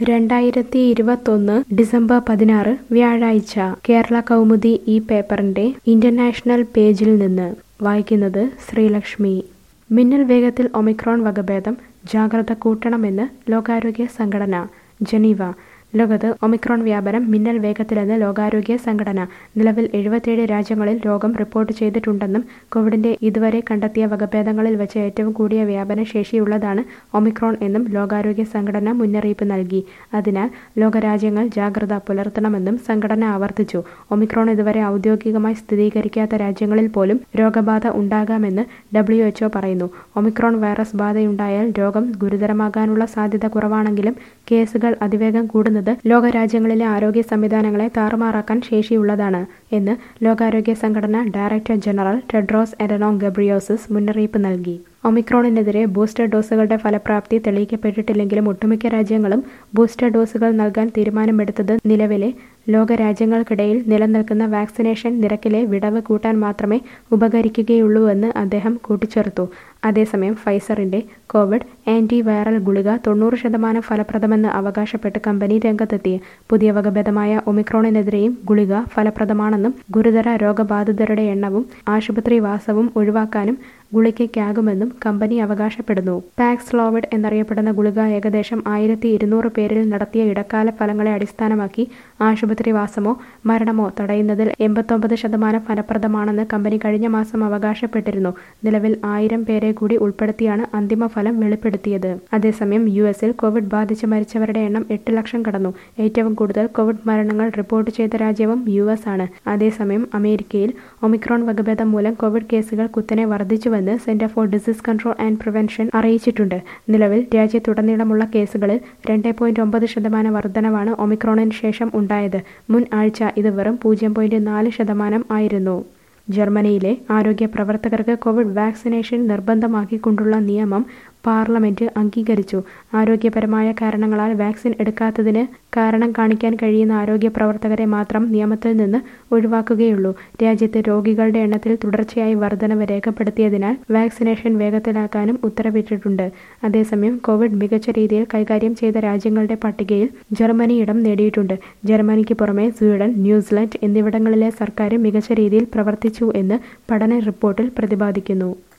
രണ്ടായിരത്തി ഇരുപത്തൊന്ന് ഡിസംബർ പതിനാറ് വ്യാഴാഴ്ച കേരള കൗമുദി ഈ പേപ്പറിന്റെ ഇന്റർനാഷണൽ പേജിൽ നിന്ന് വായിക്കുന്നത് ശ്രീലക്ഷ്മി മിന്നൽ വേഗത്തിൽ ഒമിക്രോൺ വകഭേദം ജാഗ്രത കൂട്ടണമെന്ന് ലോകാരോഗ്യ സംഘടന ജനീവ ലോകത്ത് ഒമിക്രോൺ വ്യാപനം മിന്നൽ വേഗത്തിലെന്ന് ലോകാരോഗ്യ സംഘടന നിലവിൽ എഴുപത്തിയേഴ് രാജ്യങ്ങളിൽ രോഗം റിപ്പോർട്ട് ചെയ്തിട്ടുണ്ടെന്നും കോവിഡിന്റെ ഇതുവരെ കണ്ടെത്തിയ വകഭേദങ്ങളിൽ വെച്ച് ഏറ്റവും കൂടിയ വ്യാപന ശേഷിയുള്ളതാണ് ഒമിക്രോൺ എന്നും ലോകാരോഗ്യ സംഘടന മുന്നറിയിപ്പ് നൽകി അതിനാൽ ലോകരാജ്യങ്ങൾ ജാഗ്രത പുലർത്തണമെന്നും സംഘടന ആവർത്തിച്ചു ഒമിക്രോൺ ഇതുവരെ ഔദ്യോഗികമായി സ്ഥിരീകരിക്കാത്ത രാജ്യങ്ങളിൽ പോലും രോഗബാധ ഉണ്ടാകാമെന്ന് ഡബ്ല്യു എച്ച്ഒ പറയുന്നു ഒമിക്രോൺ വൈറസ് ബാധയുണ്ടായാൽ രോഗം ഗുരുതരമാകാനുള്ള സാധ്യത കുറവാണെങ്കിലും കേസുകൾ അതിവേഗം കൂടുന്നത് ലോകരാജ്യങ്ങളിലെ ആരോഗ്യ സംവിധാനങ്ങളെ താറുമാറാക്കാൻ ശേഷിയുള്ളതാണ് എന്ന് ലോകാരോഗ്യ സംഘടന director general Tedros Adhanom Ghebreyesus മുന്നറിയിപ്പ് നൽകി ഒമിക്രോണിനെതിരെ ബൂസ്റ്റർ ഡോസുകളുടെ ഫലപ്രാപ്തി തെളിയിക്കപ്പെട്ടിട്ടില്ലെങ്കിലും ഒട്ടുമിക്ക രാജ്യങ്ങളും ബൂസ്റ്റർ ഡോസുകൾ നൽകാൻ തീരുമാനമെടുത്തത് നിലവിലെ ലോകരാജ്യങ്ങൾക്കിടയിൽ നിലനിൽക്കുന്ന വാക്സിനേഷൻ നിരക്കിലെ വിടവ് കൂട്ടാൻ മാത്രമേ ഉപകരിക്കുകയുള്ളൂവെന്ന് അദ്ദേഹം കൂട്ടിച്ചേർത്തു അതേസമയം ഫൈസറിന്റെ കോവിഡ് ആന്റി വൈറൽ ഗുളിക തൊണ്ണൂറ് ശതമാനം ഫലപ്രദമെന്ന് അവകാശപ്പെട്ട് കമ്പനി രംഗത്തെത്തി പുതിയ വകഭേദമായ ഒമിക്രോണിനെതിരെയും ഗുളിക ഫലപ്രദമാണെന്നും ഗുരുതര രോഗബാധിതരുടെ എണ്ണവും ആശുപത്രിവാസവും ഒഴിവാക്കാനും ഗുളികയ്ക്കാകുമെന്നും കമ്പനി അവകാശപ്പെടുന്നു പാക്സ്ലോവിഡ് എന്നറിയപ്പെടുന്ന ഗുളിക ഏകദേശം ആയിരത്തി ഇരുന്നൂറ് പേരിൽ നടത്തിയ ഇടക്കാല ഫലങ്ങളെ അടിസ്ഥാനമാക്കി ആശുപത്രിവാസമോ മരണമോ തടയുന്നതിൽ എൺപത്തൊമ്പത് ശതമാനം ഫലപ്രദമാണെന്ന് കമ്പനി കഴിഞ്ഞ മാസം അവകാശപ്പെട്ടിരുന്നു നിലവിൽ ആയിരം പേരെ കൂടി ഉൾപ്പെടുത്തിയാണ് അന്തിമ ഫലം വെളിപ്പെടുത്തിയത് അതേസമയം യു എസിൽ കോവിഡ് ബാധിച്ച് മരിച്ചവരുടെ എണ്ണം എട്ട് ലക്ഷം കടന്നു ഏറ്റവും കൂടുതൽ കോവിഡ് മരണങ്ങൾ റിപ്പോർട്ട് ചെയ്ത രാജ്യവും യു എസ് ആണ് അതേസമയം അമേരിക്കയിൽ ഒമിക്രോൺ വകഭേദം മൂലം കോവിഡ് കേസുകൾ കുത്തനെ വർദ്ധിച്ചുവെന്ന് centre for disease control and prevention അറിയിച്ചിട്ടുണ്ട് നിലവിൽ രാജ്യത്തുടനീളമുള്ള കേസുകളിൽ രണ്ട് പോയിന്റ് ഒമ്പത് ശതമാനം വർധനവാണ് ഒമിക്രോണിന് ശേഷം ഉണ്ടായത് മുൻ ആഴ്ച ഇത് വെറും പൂജ്യം പോയിന്റ് നാല് ശതമാനം ആയിരുന്നു ജർമ്മനിയിലെ ആരോഗ്യ പ്രവർത്തകർക്ക് കോവിഡ് വാക്സിനേഷൻ നിർബന്ധമാക്കിക്കൊണ്ടുള്ള നിയമം പാർലമെന്റ് അംഗീകരിച്ചു ആരോഗ്യപരമായ കാരണങ്ങളാൽ വാക്സിൻ എടുക്കാത്തതിന് കാരണം കാണിക്കാൻ കഴിയുന്ന ആരോഗ്യ പ്രവർത്തകരെ മാത്രം നിയമത്തിൽ നിന്ന് ഒഴിവാക്കുകയുള്ളൂ രാജ്യത്ത് രോഗികളുടെ എണ്ണത്തിൽ തുടർച്ചയായി വർധനവ് രേഖപ്പെടുത്തിയതിനാൽ വാക്സിനേഷൻ വേഗത്തിലാക്കാനും ഉത്തരവിട്ടിട്ടുണ്ട് അതേസമയം കോവിഡ് മികച്ച രീതിയിൽ കൈകാര്യം ചെയ്ത രാജ്യങ്ങളുടെ പട്ടികയിൽ ജർമ്മനി ഇടം നേടിയിട്ടുണ്ട് ജർമ്മനിക്ക് പുറമെ സ്വീഡൻ ന്യൂസിലൻഡ് എന്നിവിടങ്ങളിലെ സർക്കാരും മികച്ച രീതിയിൽ പ്രവർത്തിച്ചു എന്ന് പഠന റിപ്പോർട്ടിൽ പ്രതിപാദിക്കുന്നു